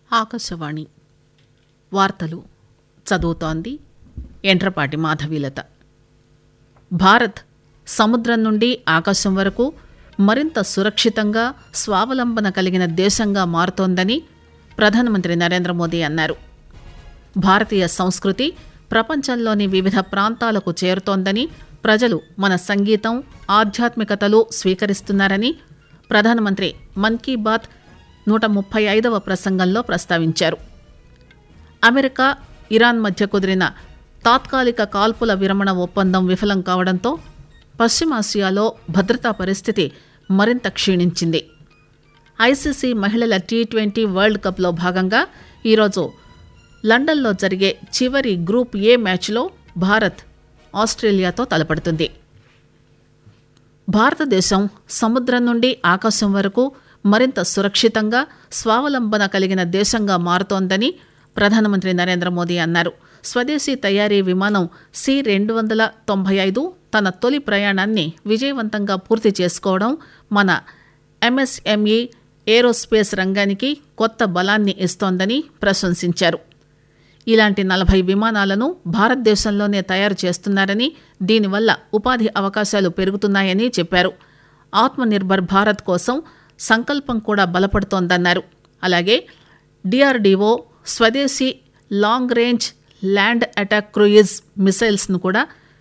ఆకాశవాణి వార్తలు చదువుతోంది ఎంట్రపాటి మాధవీలత భారత్ సముద్రం నుండి ఆకాశం వరకు మరింత సురక్షితంగా స్వావలంబన కలిగిన దేశంగా మారుతోందని ప్రధానమంత్రి నరేంద్ర మోదీ అన్నారు భారతీయ సంస్కృతి ప్రపంచంలోని వివిధ ప్రాంతాలకు చేరుతోందని ప్రజలు మన సంగీతం ఆధ్యాత్మికతలు స్వీకరిస్తున్నారని ప్రధానమంత్రి మన్ కీ బాత్ నూట ముప్పై ఐదవ ప్రసంగంలో ప్రస్తావించారు అమెరికా ఇరాన్ మధ్య కుదిరిన తాత్కాలిక కాల్పుల విరమణ ఒప్పందం విఫలం కావడంతో పశ్చిమాసియాలో భద్రతా పరిస్థితి మరింత క్షీణించింది ఐసీసీ మహిళల టీ ట్వంటీ వరల్డ్ కప్లో భాగంగా ఈరోజు లండన్లో జరిగే చివరి గ్రూప్ ఏ మ్యాచ్లో భారత్ ఆస్ట్రేలియాతో తలపడుతుంది భారతదేశం సముద్రం నుండి ఆకాశం వరకు మరింత సురక్షితంగా స్వావలంబన కలిగిన దేశంగా మారుతోందని ప్రధానమంత్రి నరేంద్ర మోదీ అన్నారు స్వదేశీ తయారీ విమానం సి రెండు వందల తొంభై ఐదు తన తొలి ప్రయాణాన్ని విజయవంతంగా పూర్తి చేసుకోవడం మన ఎంఎస్ఎంఈ ఏరోస్పేస్ రంగానికి కొత్త బలాన్ని ఇస్తోందని ప్రశంసించారు ఇలాంటి నలభై విమానాలను భారతదేశంలోనే తయారు చేస్తున్నారని దీనివల్ల ఉపాధి అవకాశాలు పెరుగుతున్నాయని చెప్పారు ఆత్మనిర్భర్ భారత్ కోసం సంకల్పం కూడా బలపడుతోందన్నారు అలాగే డిఆర్డీఓ స్వదేశీ long range land attack cruise మిసైల్స్ను కూడా